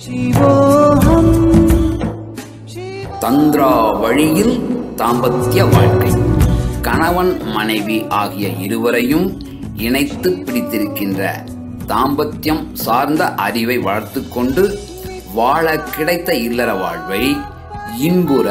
தந்திரா வழியில் தாம்பத்திய வாழ்க்கை கணவன் மனைவி ஆகிய இருவரையும் இணைத்து பிடித்திருக்கின்ற தாம்பத்தியம் சார்ந்த அறிவை வளர்த்துக் கொண்டு வாழ கிடைத்த இல்லற வாழ்வை இன்புற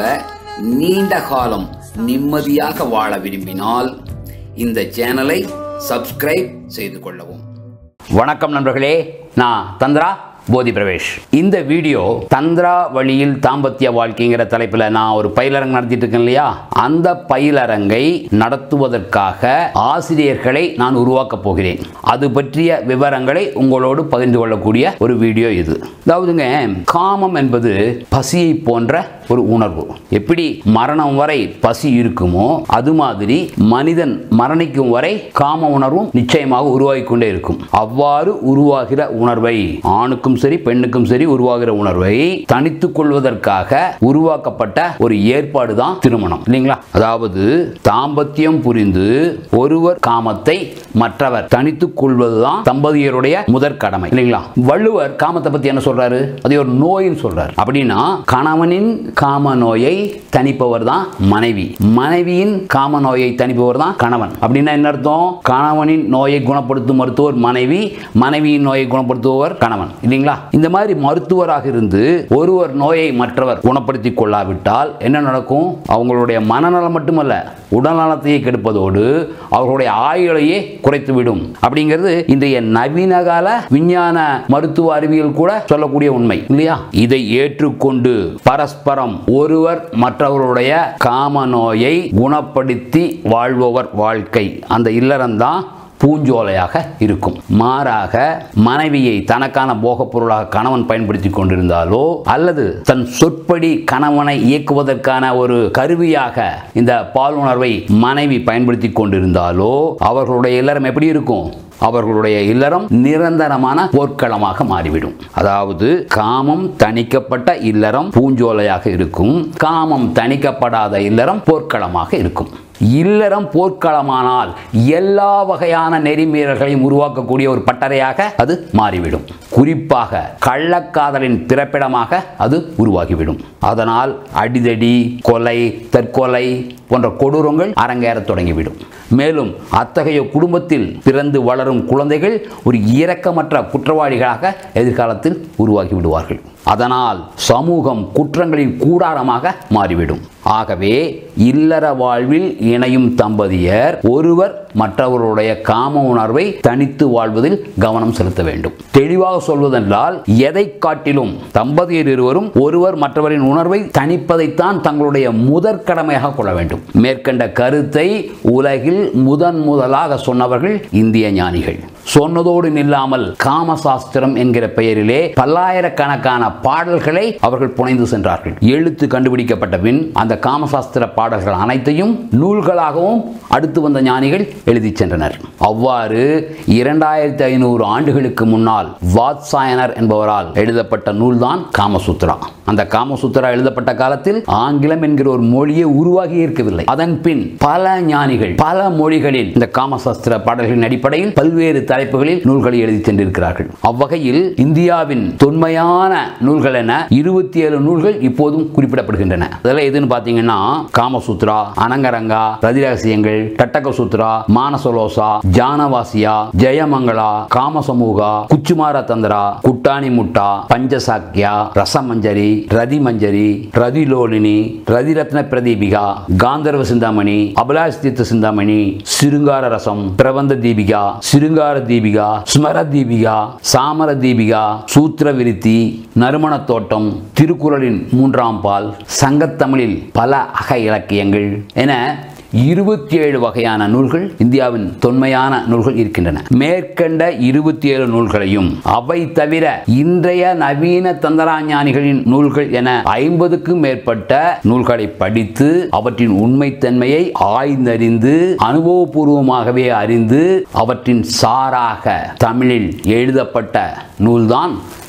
நீண்ட காலம் நிம்மதியாக வாழ விரும்பினால் இந்த சேனலை சப்ஸ்கிரைப் செய்து கொள்ளவும் வணக்கம் நண்பர்களே நான் தந்திரா போதி பிரவேஷ் இந்த வீடியோ தந்திரா வழியில் தாம்பத்திய வாழ்க்கைங்கிற தலைப்பில் நான் ஒரு பயிலரங்கு நடத்திட்டு இருக்கேன் இல்லையா அந்த பயிலரங்கை நடத்துவதற்காக ஆசிரியர்களை நான் உருவாக்கப் போகிறேன் அது பற்றிய விவரங்களை உங்களோடு பகிர்ந்து கொள்ளக்கூடிய ஒரு வீடியோ இது அதாவதுங்க காமம் என்பது பசியை போன்ற ஒரு உணர்வு எப்படி மரணம் வரை பசி இருக்குமோ அது மாதிரி மனிதன் மரணிக்கும் வரை காம உணர்வும் நிச்சயமாக உருவாகி கொண்டே இருக்கும் அவ்வாறு உருவாகிற உணர்வை ஆணுக்கும் சரி பெண்ணுக்கும் சரி உருவாகிற உணர்வை தனித்துக் கொள்வதற்காக உருவாக்கப்பட்ட ஒரு ஏற்பாடு தான் திருமணம் இல்லைங்களா அதாவது தாம்பத்தியம் புரிந்து ஒருவர் காமத்தை மற்றவர் தனித்துக் கொள்வதுதான் தம்பதியருடைய முதற் கடமை இல்லைங்களா வள்ளுவர் காமத்தை பத்தி என்ன சொல்றாரு அது ஒரு நோயின்னு சொல்றாரு அப்படின்னா கணவனின் காம நோயை தணிப்பவர் தான் மனைவி மனைவியின் காம நோயை தணிப்பவர் தான் கணவன் அப்படின்னா என்ன அர்த்தம் கணவனின் நோயை குணப்படுத்தும் மருத்துவர் மனைவி மனைவியின் நோயை குணப்படுத்துபவர் கணவன் இல்லைங்களா இந்த மாதிரி மருத்துவராக இருந்து ஒருவர் நோயை மற்றவர் குணப்படுத்திக் கொள்ளாவிட்டால் என்ன நடக்கும் அவங்களுடைய மனநலம் மட்டுமல்ல உடல்நலத்தையே கெடுப்பதோடு அவர்களுடைய ஆயுளையே குறைத்துவிடும் அப்படிங்கிறது இன்றைய நவீன கால விஞ்ஞான மருத்துவ அறிவியல் கூட சொல்லக்கூடிய உண்மை இல்லையா இதை ஏற்றுக்கொண்டு பரஸ்பரம் ஒருவர் மற்றவருடைய காம நோயை குணப்படுத்தி வாழ்பவர் வாழ்க்கை அந்த இல்லறம்தான் பூஞ்சோலையாக இருக்கும் மாறாக மனைவியை தனக்கான போகப் பொருளாக கணவன் பயன்படுத்தி கொண்டிருந்தாலோ அல்லது தன் சொற்படி கணவனை இயக்குவதற்கான ஒரு கருவியாக இந்த பாலுணர்வை மனைவி பயன்படுத்தி கொண்டிருந்தாலோ அவர்களுடைய இல்லறம் எப்படி இருக்கும் அவர்களுடைய இல்லறம் நிரந்தரமான போர்க்களமாக மாறிவிடும் அதாவது காமம் தணிக்கப்பட்ட இல்லறம் பூஞ்சோலையாக இருக்கும் காமம் தணிக்கப்படாத இல்லறம் போர்க்களமாக இருக்கும் இல்லறம் போர்க்களமானால் எல்லா வகையான நெறிமீறல்களையும் உருவாக்கக்கூடிய ஒரு பட்டறையாக அது மாறிவிடும் குறிப்பாக கள்ளக்காதலின் பிறப்பிடமாக அது உருவாகிவிடும் அதனால் அடிதடி கொலை தற்கொலை போன்ற கொடூரங்கள் அரங்கேறத் தொடங்கிவிடும் மேலும் அத்தகைய குடும்பத்தில் பிறந்து வளரும் குழந்தைகள் ஒரு இரக்கமற்ற குற்றவாளிகளாக எதிர்காலத்தில் உருவாகி விடுவார்கள் அதனால் சமூகம் குற்றங்களின் கூடாரமாக மாறிவிடும் ஆகவே இல்லற வாழ்வில் இணையும் தம்பதியர் ஒருவர் மற்றவருடைய காம உணர்வை தனித்து வாழ்வதில் கவனம் செலுத்த வேண்டும் தெளிவாக சொல்வதென்றால் எதை காட்டிலும் தம்பதியர் இருவரும் ஒருவர் மற்றவரின் உணர்வை தணிப்பதைத்தான் தங்களுடைய முதற் கடமையாக கொள்ள வேண்டும் மேற்கண்ட கருத்தை உலகில் முதன் முதலாக சொன்னவர்கள் இந்திய ஞானிகள் சொன்னதோடு நில்லாமல் காமசாஸ்திரம் என்கிற பெயரிலே பல்லாயிரக்கணக்கான பாடல்களை அவர்கள் புனைந்து சென்றார்கள் எழுத்து கண்டுபிடிக்கப்பட்ட பின் அந்த காமசாஸ்திர பாடல்கள் அனைத்தையும் நூல்களாகவும் அடுத்து வந்த ஞானிகள் எழுதி சென்றனர் அவ்வாறு இரண்டாயிரத்தி ஐநூறு ஆண்டுகளுக்கு முன்னால் வாத்சாயனர் என்பவரால் எழுதப்பட்ட நூல்தான் காமசூத்ரா அந்த காமசூத்ரா எழுதப்பட்ட காலத்தில் ஆங்கிலம் என்கிற ஒரு மொழியே உருவாகி இருக்கவில்லை அதன் பின் பல ஞானிகள் பல மொழிகளில் இந்த காமசாஸ்திர பாடல்களின் அடிப்படையில் பல்வேறு தலைப்புகளில் நூல்களை எழுதி சென்றிருக்கிறார்கள் அவ்வகையில் இந்தியாவின் தொன்மையான நூல்கள் என இருபத்தி ஏழு நூல்கள் இப்போதும் குறிப்பிடப்படுகின்றன அதெல்லாம் எதுன்னு பார்த்தீங்கன்னா காமசூத்ரா அனங்கரங்கா ரதிரகசியங்கள் டட்டக சூத்ரா மானசலோசா ஜானவாசியா ஜெயமங்களா காமசமூகா குச்சுமார தந்திரா குட்டாணி முட்டா பஞ்சசாக்கியா ரசமஞ்சரி ரதி மஞ்சரி ரதிலோலினி ரதிரத்ன பிரதீபிகா காந்தர்வ சிந்தாமணி அபிலாஷ் தீர்த்த சிந்தாமணி சிருங்கார ரசம் பிரபந்த தீபிகா சிருங்கார தீபிகா ஸ்மர தீபிகா சாமர தீபிகா சூத்திர விருத்தி நறுமண தோட்டம் திருக்குறளின் மூன்றாம் பால் சங்கத்தமிழில் பல அக இலக்கியங்கள் என இருபத்தி ஏழு வகையான நூல்கள் இந்தியாவின் தொன்மையான நூல்கள் இருக்கின்றன மேற்கண்ட இருபத்தி ஏழு நூல்களையும் அவை தவிர இன்றைய நவீன தந்தராஞானிகளின் நூல்கள் என ஐம்பதுக்கும் மேற்பட்ட நூல்களை படித்து அவற்றின் உண்மைத்தன்மையை ஆய்ந்தறிந்து அனுபவபூர்வமாகவே அறிந்து அவற்றின் சாராக தமிழில் எழுதப்பட்ட நூல்தான்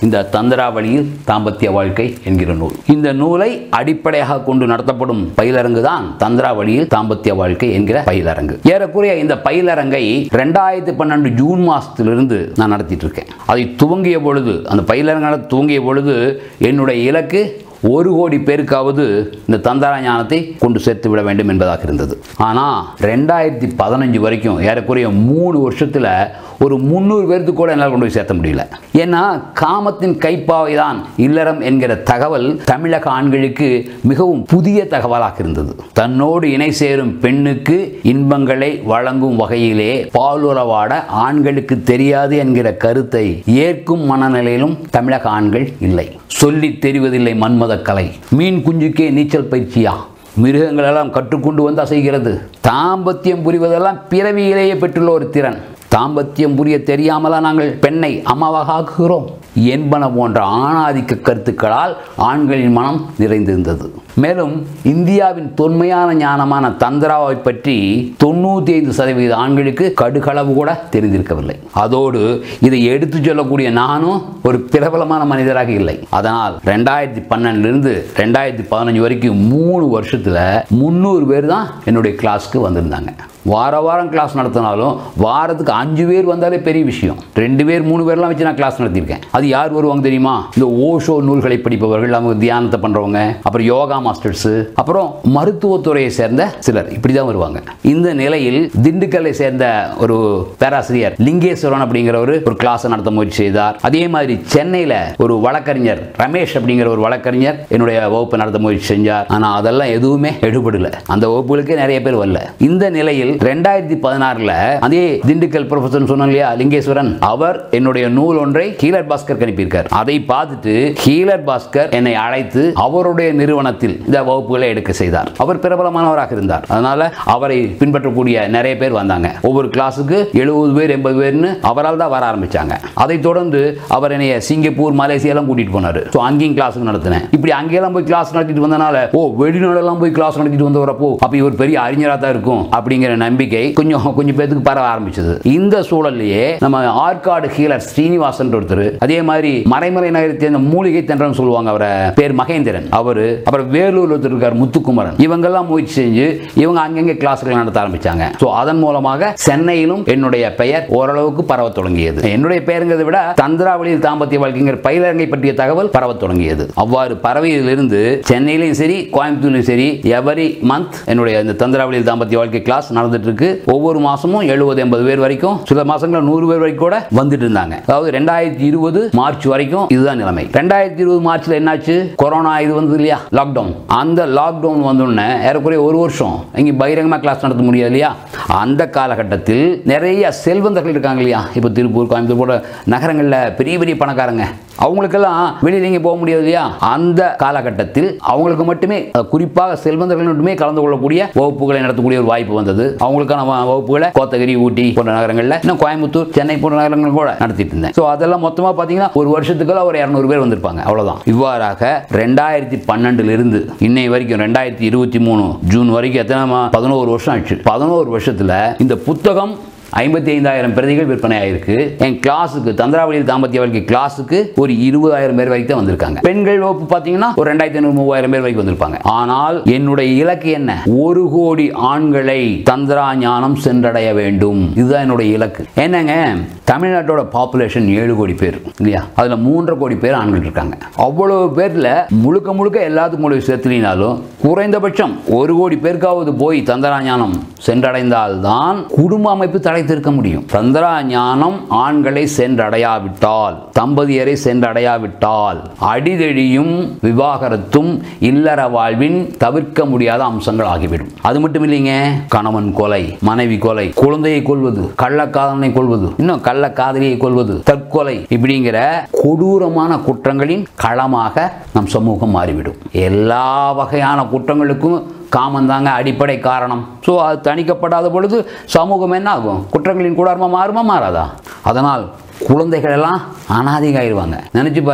இந்த தந்திராவளியில் தாம்பத்திய வாழ்க்கை என்கிற நூல் இந்த நூலை அடிப்படையாக கொண்டு நடத்தப்படும் பயிலரங்கு தான் தந்திராவளியில் தாம்பத்திய வாழ்க்கை என்கிற பயிலரங்கு ஏறக்குறைய இந்த பயிலரங்கை ரெண்டாயிரத்தி பன்னெண்டு ஜூன் மாசத்திலிருந்து நான் நடத்திட்டு இருக்கேன் அதை துவங்கிய பொழுது அந்த பயிலரங்கான துவங்கிய பொழுது என்னுடைய இலக்கு ஒரு கோடி பேருக்காவது இந்த தந்தார ஞானத்தை கொண்டு சேர்த்து விட வேண்டும் என்பதாக இருந்தது ஆனால் ரெண்டாயிரத்தி பதினஞ்சு வரைக்கும் ஏறக்குறைய மூணு வருஷத்தில் ஒரு முந்நூறு பேருக்கு கூட என்னால் கொண்டு போய் சேர்த்த முடியல ஏன்னா காமத்தின் கைப்பாவை தான் இல்லறம் என்கிற தகவல் தமிழக ஆண்களுக்கு மிகவும் புதிய தகவலாக இருந்தது தன்னோடு இணை சேரும் பெண்ணுக்கு இன்பங்களை வழங்கும் வகையிலே பாலுறவாட ஆண்களுக்கு தெரியாது என்கிற கருத்தை ஏற்கும் மனநிலையிலும் தமிழக ஆண்கள் இல்லை சொல்லித் தெரிவதில்லை மன்மத கலை மீன் குஞ்சுக்கே நீச்சல் பயிற்சியா மிருகங்கள் எல்லாம் கற்றுக்கொண்டு வந்து அசைகிறது தாம்பத்தியம் புரிவதெல்லாம் பிறவியிலேயே பெற்றுள்ள ஒரு திறன் தாம்பத்தியம் புரிய தெரியாமலா நாங்கள் பெண்ணை அம்மாவாக ஆக்குகிறோம் என்பன போன்ற ஆணாதிக்க கருத்துக்களால் ஆண்களின் மனம் நிறைந்திருந்தது மேலும் இந்தியாவின் தொன்மையான ஞானமான தந்திராவை பற்றி தொண்ணூற்றி ஐந்து சதவீத ஆண்களுக்கு கடுகளவு கூட தெரிந்திருக்கவில்லை அதோடு இதை எடுத்து சொல்லக்கூடிய நானும் ஒரு பிரபலமான மனிதராக இல்லை அதனால் ரெண்டாயிரத்தி பன்னெண்டுலேருந்து ரெண்டாயிரத்தி பதினஞ்சு வரைக்கும் மூணு வருஷத்தில் முந்நூறு பேர் தான் என்னுடைய கிளாஸ்க்கு வந்திருந்தாங்க வார வாரம் கிளாஸ் நடத்தினாலும் வாரத்துக்கு அஞ்சு பேர் வந்தாலே பெரிய விஷயம் ரெண்டு பேர் மூணு பேர்லாம் வச்சு நான் கிளாஸ் நடத்தியிருக்கேன் அது யார் வருவாங்க தெரியுமா இந்த ஓஷோ நூல்களை படிப்பவர்கள் அவங்க தியானத்தை பண்ணுறவங்க அப்புறம் யோகா மாஸ்டர்ஸு அப்புறம் மருத்துவத்துறையை சேர்ந்த சிலர் இப்படி தான் வருவாங்க இந்த நிலையில் திண்டுக்கல்லை சேர்ந்த ஒரு பேராசிரியர் லிங்கேஸ்வரன் அப்படிங்கிறவர் ஒரு கிளாஸ் நடத்த முயற்சி செய்தார் அதே மாதிரி சென்னையில் ஒரு வழக்கறிஞர் ரமேஷ் அப்படிங்கிற ஒரு வழக்கறிஞர் என்னுடைய வகுப்பு நடத்த முயற்சி செஞ்சார் ஆனால் அதெல்லாம் எதுவுமே எடுபடல அந்த வகுப்புகளுக்கே நிறைய பேர் வரல இந்த நிலையில் ரெண்டாயிரத்தி பதினாறுல அதே திண்டுக்கல் ப்ரொஃபசர் சொன்னோம் இல்லையா லிங்கேஸ்வரன் அவர் என்னுடைய நூல் ஒன்றை ஹீலர் பாஸ்கர் அனுப்பியிருக்கார் அதை பார்த்துட்டு ஹீலர் பாஸ்கர் என்னை அழைத்து அவருடைய நிறுவனத்தில் இந்த வகுப்புகளை எடுக்க செய்தார் அவர் பிரபலமானவராக இருந்தார் அதனால அவரை பின்பற்றக்கூடிய நிறைய பேர் வந்தாங்க ஒவ்வொரு கிளாஸுக்கு எழுபது பேர் எண்பது பேர்னு அவரால் தான் வர ஆரம்பிச்சாங்க அதை தொடர்ந்து அவர் என்னைய சிங்கப்பூர் மலேசியாலாம் கூட்டிட்டு போனார் ஸோ அங்கேயும் கிளாஸுக்கு நடத்தினேன் இப்படி அங்கேயெல்லாம் போய் கிளாஸ் நடத்திட்டு வந்தனால ஓ வெளிநாடெல்லாம் போய் கிளாஸ் நடத்திட்டு வந்தவரப்போ அப்போ இவர் பெரிய அறிஞராக தான் இருக்கும் அப்படிங்கிற நம்பிக்கை கொஞ்சம் கொஞ்சம் பேத்துக்கு பரவ ஆரம்பிச்சது இந்த சூழல்லையே நம்ம ஆற்காடு ஹீலர் ஸ்ரீனிவாசன் ஒருத்தர் அதே மாதிரி மறைமலை நகரை சேர்ந்த மூலிகை தென்றன் சொல்லுவாங்க அவரை பேர் மகேந்திரன் அவரு அப்புறம் வேலூர் ஒருத்தர் இருக்கார் முத்துக்குமரன் இவங்கெல்லாம் முயற்சி செஞ்சு இவங்க அங்கங்கே கிளாஸ்கள் நடத்த ஆரம்பிச்சாங்க ஸோ அதன் மூலமாக சென்னையிலும் என்னுடைய பெயர் ஓரளவுக்கு பரவ தொடங்கியது என்னுடைய பெயருங்கிறதை விட தந்திராவளியில் தாம்பத்திய வாழ்க்கைங்கிற பயிலரங்கை பற்றிய தகவல் பரவ தொடங்கியது அவ்வாறு பரவியதிலிருந்து சென்னையிலையும் சரி கோயம்புத்தூர்லையும் சரி எவரி மந்த் என்னுடைய இந்த தந்திராவளியில் தாம்பத்திய வாழ்க்கை கிளாஸ் நடந்துட்டு இருக்கு ஒவ்வொரு மாசமும் எழுபது எண்பது பேர் வரைக்கும் சில மாசங்களில் நூறு பேர் வரைக்கும் கூட வந்துட்டு இருந்தாங்க அதாவது ரெண்டாயிரத்தி இருபது மார்ச் வரைக்கும் இதுதான் நிலைமை ரெண்டாயிரத்தி இருபது மார்ச்ல என்னாச்சு கொரோனா இது வந்தது இல்லையா லாக்டவுன் அந்த லாக்டவுன் வந்தோடனே ஏறக்குறைய ஒரு வருஷம் இங்கே பகிரங்கமாக கிளாஸ் நடத்த முடியாது இல்லையா அந்த காலகட்டத்தில் நிறைய செல்வந்தர்கள் இருக்காங்க இல்லையா இப்போ திருப்பூர் கோயம்புத்தூர் போல நகரங்களில் பெரிய பெரிய பணக்காரங்க அவங்களுக்கெல்லாம் வெளியில் எங்கேயும் போக முடியாது இல்லையா அந்த காலகட்டத்தில் அவங்களுக்கு மட்டுமே அஹ், குறிப்பாக செல்வந்தர்கள் மட்டுமே கலந்து கொள்ளக்கூடிய வகுப்புகளை நடத்தக்கூடிய ஒரு வாய்ப்பு வந்தது அவங்களுக்கான வ- வகுப்புகளை கோத்தகிரி ஊட்டி போன்ற நகரங்களில் இன்னும் கோயம்புத்தூர் சென்னை போன்ற நகரங்கள் கூட நடத்திட்டு இருந்தேன் ஸோ அதெல்லாம் மொத்தமாக பார்த்தீங்கன்னா ஒரு வருஷத்துக்குள்ள ஒரு இரநூறு பேர் வந்திருப்பாங்க அவ்வளவுதான் இவ்வாறாக ரெண்டாயிரத்தி பன்னெண்டுல இருந்து இன்னை வரைக்கும் ரெண்டாயிரத்தி இருபத்தி மூணு ஜூன் வரைக்கும் எத்தனை மா- பதினோரு வருஷம் ஆச்சு பதினோரு வருஷத்துல இந்த புத்தகம் ஐம்பத்தி ஐந்தாயிரம் பிரதிகள் விற்பனை ஆயிருக்கு என் கிளாஸுக்கு தந்திராவளியில் தாம்பத்திய வாழ்க்கை கிளாஸுக்கு ஒரு இருபதாயிரம் பேர் வரைக்கும் தான் வந்திருக்காங்க பெண்கள் வகுப்பு பார்த்தீங்கன்னா ஒரு ரெண்டாயிரத்தி ஐநூறு மூவாயிரம் பேர் வரைக்கும் வந்திருப்பாங்க ஆனால் என்னுடைய இலக்கு என்ன ஒரு கோடி ஆண்களை தந்திரா ஞானம் சென்றடைய வேண்டும் இதுதான் என்னுடைய இலக்கு என்னங்க தமிழ்நாட்டோட பாப்புலேஷன் ஏழு கோடி பேர் இல்லையா அதுல மூன்றரை கோடி பேர் ஆண்கள் இருக்காங்க அவ்வளவு பேர்ல முழுக்க முழுக்க எல்லாத்துக்கும் கொண்டு போய் சேர்த்துலினாலும் குறைந்தபட்சம் ஒரு கோடி பேருக்காவது போய் தந்திரா ஞானம் சென்றடைந்தால்தான் குடும்ப அமைப்பு தடைத்திருக்க முடியும் தந்திரா ஞானம் ஆண்களை சென்றடையாவிட்டால் தம்பதியரை சென்றடையாவிட்டால் அடிதடியும் விவாகரத்தும் இல்லற வாழ்வின் தவிர்க்க முடியாத அம்சங்கள் ஆகிவிடும் அது மட்டும் இல்லைங்க கணவன் கொலை மனைவி கொலை குழந்தையை கொள்வது கள்ளக்காதலனை கொள்வது இன்னும் கள்ள காதலியை கொள்வது தற்கொலை இப்படிங்கிற கொடூரமான குற்றங்களின் களமாக நம் சமூகம் மாறிவிடும் எல்லா வகையான குற்றங்களுக்கும் காமம் தாங்க அடிப்படை காரணம் ஸோ அது தணிக்கப்படாத பொழுது சமூகம் என்ன ஆகும் குற்றங்களின் கூடாரமாக மாறுமா மாறாதா அதனால் குழந்தைகள் எல்லாம் அனாதிகாயிருவாங்க நினைச்சு பாருங்க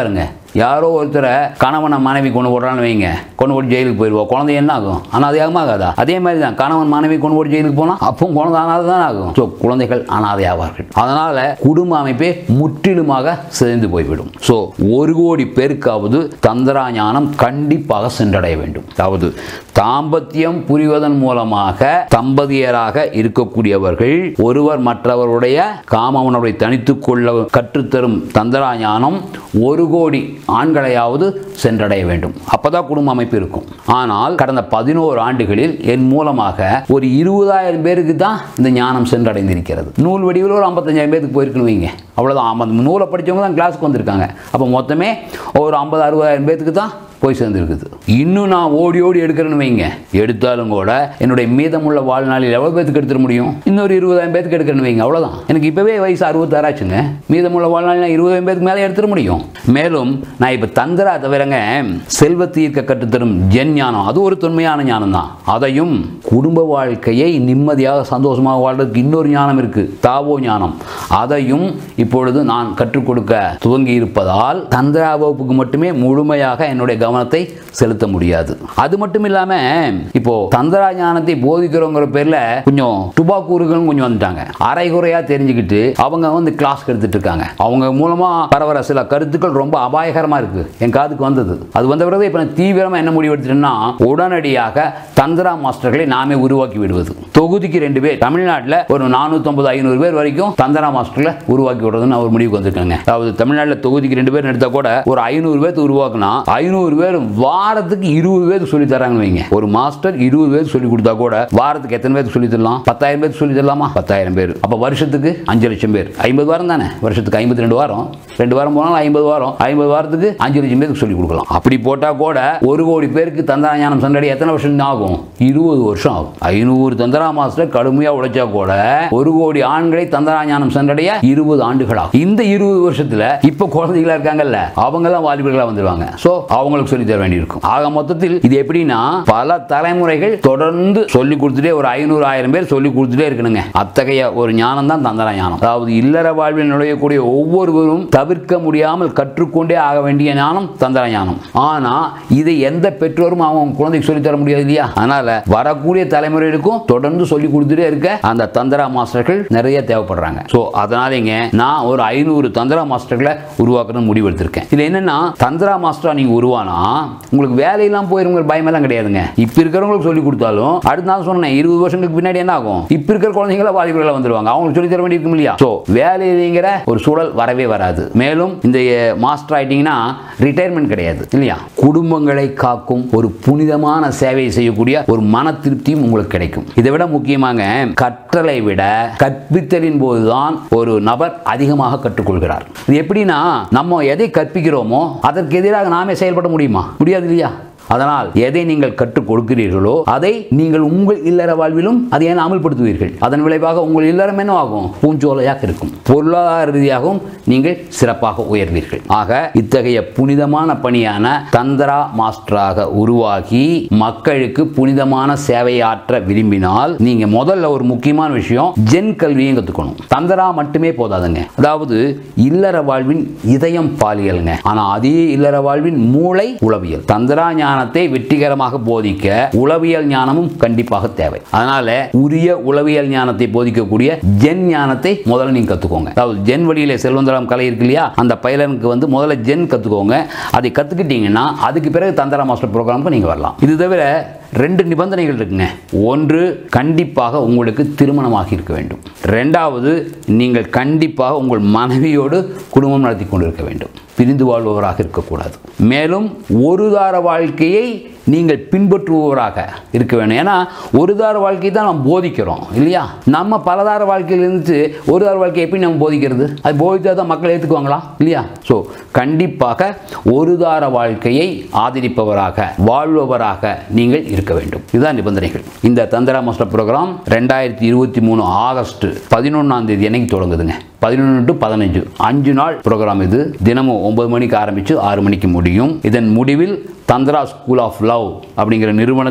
யாரோ ஒருத்தரை கணவனை மனைவி கொண்டு போடுறான்னு வைங்க கொண்டு போட்டு ஜெயிலுக்கு போயிடுவோம் குழந்தை என்ன ஆகும் அனாதையாகமா ஆகாதா அதே மாதிரி தான் கணவன் மனைவி கொண்டு போட்டு ஜெயிலுக்கு போனால் அப்பவும் குழந்தை அனாதை தான் ஆகும் ஸோ குழந்தைகள் அனாதையாவார்கள் அதனால குடும்ப அமைப்பே முற்றிலுமாக சிதைந்து போய்விடும் ஸோ ஒரு கோடி பேருக்காவது தந்திரா ஞானம் கண்டிப்பாக சென்றடைய வேண்டும் அதாவது தாம்பத்தியம் புரிவதன் மூலமாக தம்பதியராக இருக்கக்கூடியவர்கள் ஒருவர் மற்றவருடைய காம உணர்வை தனித்துக் கொள்ள கற்றுத்தரும் தந்திரா ஞானம் ஒரு கோடி ஆண்களையாவது சென்றடைய வேண்டும் அப்பதான் குடும்ப அமைப்பு இருக்கும் ஆனால் கடந்த பதினோரு ஆண்டுகளில் என் மூலமாக ஒரு இருபதாயிரம் பேருக்கு தான் இந்த ஞானம் சென்றடைந்திருக்கிறது நூல் வடிவில் ஒரு ஐம்பத்தஞ்சாயிரம் பேருக்கு போயிருக்குன்னு வைங்க அவ்வளோதான் அந்த நூலை படித்தவங்க தான் கிளாஸுக்கு வந்திருக்காங்க அப்போ மொத்தமே ஒரு ஐம்பது அறுபதாயிரம் பேருக்கு தான் போய் சேர்ந்துருக்குது இன்னும் நான் ஓடி ஓடி எடுக்கிறேன்னு வைங்க எடுத்தாலும் கூட என்னுடைய மீதமுள்ள வாழ்நாளில் எவ்வளோ பேத்துக்கு எடுத்துட முடியும் இன்னொரு இருபதாயிரம் பேத்துக்கு எடுக்கிறேன்னு வைங்க அவ்வளோதான் எனக்கு இப்போவே வயசு அறுபத்தாறாச்சுங்க மீதமுள்ள வாழ்நாளில் நான் இருபதாயிரம் பேத்துக்கு மேலே எடுத்துட முடியும் மேலும் நான் இப்போ தந்திரா தவிரங்க செல்வத்தை ஈர்க்க கற்றுத்தரும் ஜென் ஞானம் அது ஒரு தொன்மையான ஞானம் தான் அதையும் குடும்ப வாழ்க்கையை நிம்மதியாக சந்தோஷமாக வாழ்றதுக்கு இன்னொரு ஞானம் இருக்கு தாவோ ஞானம் அதையும் இப்பொழுது நான் கற்றுக் கொடுக்க துவங்கி இருப்பதால் தந்திரா வகுப்புக்கு மட்டுமே முழுமையாக என்னுடைய கவனத்தை செலுத்த முடியாது அது மட்டும் இல்லாம இப்போ தந்திரா ஞானத்தை போதிக்கிறோங்கிற பேர்ல கொஞ்சம் துபாக்கூறுகளும் கொஞ்சம் வந்துட்டாங்க அரைகுறையா தெரிஞ்சுக்கிட்டு அவங்க வந்து கிளாஸ் எடுத்துட்டு இருக்காங்க அவங்க மூலமா பரவற சில கருத்துக்கள் ரொம்ப அபாயகரமா இருக்கு என் காதுக்கு வந்தது அது வந்த பிறகு இப்ப நான் தீவிரமா என்ன முடிவு எடுத்துட்டேன்னா உடனடியாக தந்திரா மாஸ்டர்களை நாமே உருவாக்கி விடுவது தொகுதிக்கு ரெண்டு பேர் தமிழ்நாட்டில் ஒரு நானூற்றம்பது ஐநூறு பேர் வரைக்கும் தந்திரா மாஸ்டர்களை உருவாக்கி விடுறதுன்னு நான் ஒரு முடிவுக்கு வந்திருக்கேங்க அதாவது தமிழ்நாட்டில் தொகுதிக்கு ரெண்டு பேர் எடுத்தா கூட ஒரு ஐநூறு பேர்த்து உருவாக்குனா ஐநூறு பேர் வாரத்துக்கு இருபது பேருக்கு சொல்லி தராங்கன்னு வைங்க ஒரு மாஸ்டர் இருபது பேருக்கு சொல்லி கொடுத்தா கூட வாரத்துக்கு எத்தனை பேருக்கு சொல்லி தரலாம் பத்தாயிரம் பேருக்கு சொல்லி தரலாமா பத்தாயிரம் பேர் அப்போ வருஷத்துக்கு அஞ்சு லட்சம் பேர் ஐம்பது வாரம் தானே வருஷத்துக்கு ஐம்பத்தி ரெண்டு வாரம் ரெண்டு வாரம் போனாலும் ஐம்பது வாரம் ஐம்பது வாரத்துக்கு அஞ்சு லட்சம் பேருக்கு சொல்லி கொடுக்கலாம் அப்படி போட்டா கூட ஒரு கோடி பேருக்கு தந்திரா ஞானம் சென்றடைய எத்தனை வருஷம் தான் ஆகும் இருபது வருஷம் ஆகும் ஐநூறு தந்திரா மாஸ்டர் கடுமையா உழைச்சா கூட ஒரு கோடி ஆண்களை தந்திரா ஞானம் சென்றடைய இருபது ஆண்டுகள் ஆகும் இந்த இருபது வருஷத்துல இப்ப குழந்தைகளா இருக்காங்கல்ல அவங்க எல்லாம் வாலிபர்களா வந்துருவாங்க சோ அவங்களுக்கு சொல்லி தர வேண்டியிருக்கும் ஆக மொத்தத்தில் இது எப்படின்னா பல தலைமுறைகள் தொடர்ந்து சொல்லி கொடுத்துட்டே ஒரு ஐநூறு ஆயிரம் பேர் சொல்லி கொடுத்துட்டே இருக்கணுங்க அத்தகைய ஒரு ஞானம் தான் தந்திரா ஞானம் அதாவது இல்லற வாழ்வில் நுழையக்கூடிய ஒவ்வொருவரும் தவிர்க்க முடியாமல் கற்றுக்கொண்டே ஆக வேண்டிய ஞானம் தந்திர ஞானம் ஆனா இதை எந்த பெற்றோரும் அவங்க குழந்தைக்கு சொல்லி தர முடியாது இல்லையா அதனால வரக்கூடிய தலைமுறைகளுக்கும் தொடர்ந்து சொல்லி கொடுத்துட்டே இருக்க அந்த தந்திரா மாஸ்டர்கள் நிறைய தேவைப்படுறாங்க ஸோ அதனாலங்க நான் ஒரு ஐநூறு தந்திரா மாஸ்டர்களை உருவாக்கணும்னு முடிவு எடுத்திருக்கேன் இதுல என்னன்னா தந்திரா மாஸ்டரா நீங்க உருவானா உங்களுக்கு வேலையெல்லாம் போயிருங்கிற பயமெல்லாம் கிடையாதுங்க இப்ப இருக்கிறவங்களுக்கு சொல்லி கொடுத்தாலும் அடுத்த நாள் சொன்னேன் இருபது வருஷங்களுக்கு பின்னாடி என்ன ஆகும் இப்ப இருக்கிற குழந்தைங்கள வாலிபர்களா வந்துருவாங்க அவங்களுக்கு சொல்லி தர வேண்டியிருக்கும் இல்லையா ஸோ வேலைங்கிற ஒரு சூழல் வரவே வராது மேலும் இந்த மாஸ்டர் ஆயிட்டீங்கன்னா ரிட்டையர்மெண்ட் கிடையாது இல்லையா குடும்பங்களை காக்கும் ஒரு புனிதமான சேவையை செய்யக்கூடிய ஒரு மன திருப்தியும் உங்களுக்கு கிடைக்கும் இதை விட முக்கியமாக கற்றலை விட கற்பித்தலின் போதுதான் ஒரு நபர் அதிகமாக கற்றுக்கொள்கிறார் இது எப்படின்னா நம்ம எதை கற்பிக்கிறோமோ அதற்கு எதிராக நாமே செயல்பட முடியுமா முடியாது இல்லையா அதனால் எதை நீங்கள் கற்றுக் கொடுக்கிறீர்களோ அதை நீங்கள் உங்கள் இல்லற வாழ்விலும் அதை ஏன் அமல்படுத்துவீர்கள் அதன் விளைவாக உங்கள் இல்லறம் என்ன ஆகும் பூஞ்சோலையாக இருக்கும் பொருளாதார ரீதியாகவும் நீங்கள் சிறப்பாக உயர்வீர்கள் ஆக இத்தகைய புனிதமான பணியான தந்திரா மாஸ்டராக உருவாகி மக்களுக்கு புனிதமான சேவையாற்ற விரும்பினால் நீங்க முதல்ல ஒரு முக்கியமான விஷயம் ஜென் கல்வியும் கத்துக்கணும் தந்திரா மட்டுமே போதாதுங்க அதாவது இல்லற வாழ்வின் இதயம் பாலியலுங்க ஆனா அதே இல்லற வாழ்வின் மூளை உளவியல் தந்திரா ஞானத்தை வெற்றிகரமாக போதிக்க உளவியல் ஞானமும் கண்டிப்பாக தேவை அதனால உரிய உளவியல் ஞானத்தை போதிக்கக்கூடிய ஜென் ஞானத்தை முதல்ல நீங்க கத்துக்கோங்க அதாவது ஜென் வழியில செல்வந்தரம் கலை இருக்கு இல்லையா அந்த பயிலனுக்கு வந்து முதல்ல ஜென் கத்துக்கோங்க அதை கத்துக்கிட்டீங்கன்னா அதுக்கு பிறகு தந்திரா மாஸ்டர் ப்ரோக்ராமுக்கு நீங்க வரலாம் இது தவிர ரெண்டு நிபந்தனைகள் இருக்குங்க ஒன்று கண்டிப்பாக உங்களுக்கு திருமணமாகி இருக்க வேண்டும் ரெண்டாவது நீங்கள் கண்டிப்பாக உங்கள் மனைவியோடு குடும்பம் நடத்தி கொண்டிருக்க வேண்டும் பிரிந்து வாழ்பவராக இருக்கக்கூடாது மேலும் ஒரு தார வாழ்க்கையை நீங்கள் பின்பற்றுபவராக இருக்க வேண்டும் ஏன்னா ஒரு தார வாழ்க்கை தான் நம்ம போதிக்கிறோம் இல்லையா நம்ம பலதார வாழ்க்கையில் இருந்து ஒரு தார வாழ்க்கை எப்படி நம்ம போதிக்கிறது அது போதித்தா தான் மக்கள் ஏற்றுக்குவாங்களா இல்லையா ஸோ கண்டிப்பாக ஒரு தார வாழ்க்கையை ஆதரிப்பவராக வாழ்பவராக நீங்கள் இருக்க வேண்டும் இதுதான் நிபந்தனைகள் இந்த தந்திரா மாஸ்டர் ப்ரோக்ராம் ரெண்டாயிரத்தி இருபத்தி மூணு ஆகஸ்ட் பதினொன்றாம் தேதி அன்னைக்கு தொடங்குதுங்க பதினொன்று டு பதினஞ்சு அஞ்சு நாள் ப்ரோக்ராம் இது தினமும் ஒன்பது மணிக்கு ஆரம்பித்து ஆறு மணிக்கு முடியும் இதன் முடிவில் தந்திரா ஸ்கூல் ஆஃப் லவ் அப்படிங்கிற நிறுவனத்தின்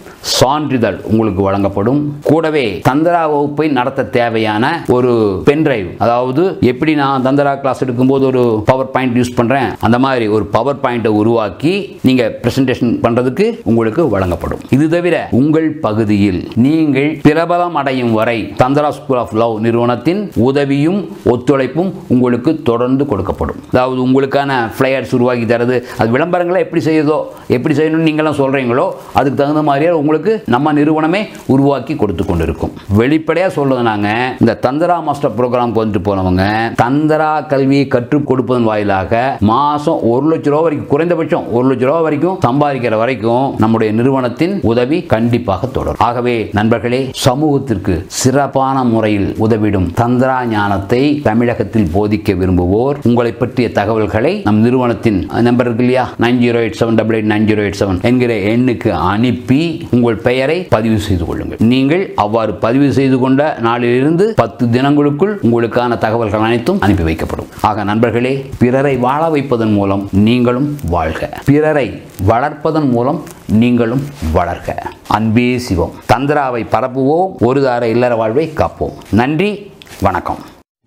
சான்றிதழ் உங்களுக்கு வழங்கப்படும் கூடவே தந்திரா வகுப்பை நடத்த தேவையான ஒரு பென்டிரைவ் அதாவது எப்படி நான் தந்திரா கிளாஸ் எடுக்கும்போது ஒரு பவர் பாயிண்ட் யூஸ் பண்றேன் அந்த மாதிரி ஒரு பவர் பாயிண்டை உருவாக்கி நீங்க பிரசன்டேஷன் பண்றதுக்கு உங்களுக்கு வழங்கப்படும் இது தவிர உங்கள் பகுதியில் நீங்கள் பிரபலம் அடையும் வரை தந்திரா ஸ்கூல் ஆஃப் லவ் நிறுவனத்தின் உதவியும் ஒத்துழைப்பும் உங்களுக்கு தொடர்ந்து கொடுக்கப்படும் அதாவது உங்களுக்கான ஃப்ளையர்ஸ் உருவாக்கி தரது அது விளம்பரங்களை எப்படி செய்யுதோ எப்படி செய்யணும்னு நீங்களாம் சொல்றீங்களோ அதுக்கு தகுந்த மாதிரியே உங்களுக்கு நம்ம நிறுவனமே உருவாக்கி கொடுத்து கொண்டிருக்கும் வெளிப்படையாக சொல்றது நாங்க இந்த தந்திரா மாஸ்டர் ப்ரோக்ராம் வந்துட்டு போனவங்க தந்திரா கல்வியை கற்றுக் கொடுப்பதன் வாயிலாக மாசம் ஒரு லட்ச ரூபா வரைக்கும் குறைந்தபட்சம் ஒரு லட்ச ரூபா வரைக்கும் சம்பாதிக்கிற வரைக்கும் நம்முடைய நிறுவனத்தின் உதவி கண்டிப்பாக தொடரும் ஆகவே நண்பர்களே சமூகத்திற்கு சிறப்பான முறையில் உதவிடும் தந்திரா ஞானத்தை தமிழகத்தில் போதிக்க விரும்புவோர் உங்களை பற்றிய தகவல்களை நம் நிறுவனத்தின் நம்பர் இருக்கு இல்லையா nine zero eight seven double eight nine zero eight seven என்கிற எண்ணுக்கு அனுப்பி உங்கள் பெயரை பதிவு செய்து கொள்ளுங்கள் நீங்கள் அவ்வாறு பதிவு செய்து கொண்ட நாளிலிருந்து பத்து தினங்களுக்குள் உங்களுக்கான தகவல்கள் அனைத்தும் அனுப்பி வைக்கப்படும் ஆக நண்பர்களே பிறரை வாழ வைப்பதன் மூலம் நீங்களும் வாழ்க பிறரை வளர்ப்பதன் மூலம் நீங்களும் வளர்க அன்பே சிவம் தந்திராவை பரப்புவோம் ஒரு தார இல்லற வாழ்வை காப்போம் நன்றி வணக்கம்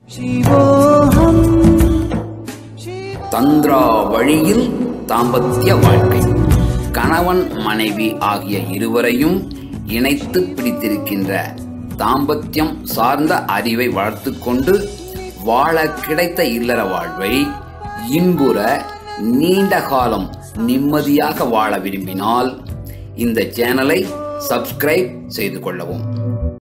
தந்திரா வழியில் தாம்பத்திய வாழ்க்கை கணவன் மனைவி ஆகிய இருவரையும் இணைத்து பிடித்திருக்கின்ற தாம்பத்தியம் சார்ந்த அறிவை வளர்த்து கொண்டு வாழ கிடைத்த இல்லற வாழ்வை இன்புற நீண்ட காலம் நிம்மதியாக வாழ விரும்பினால் இந்த சேனலை சப்ஸ்கிரைப் செய்து கொள்ளவும்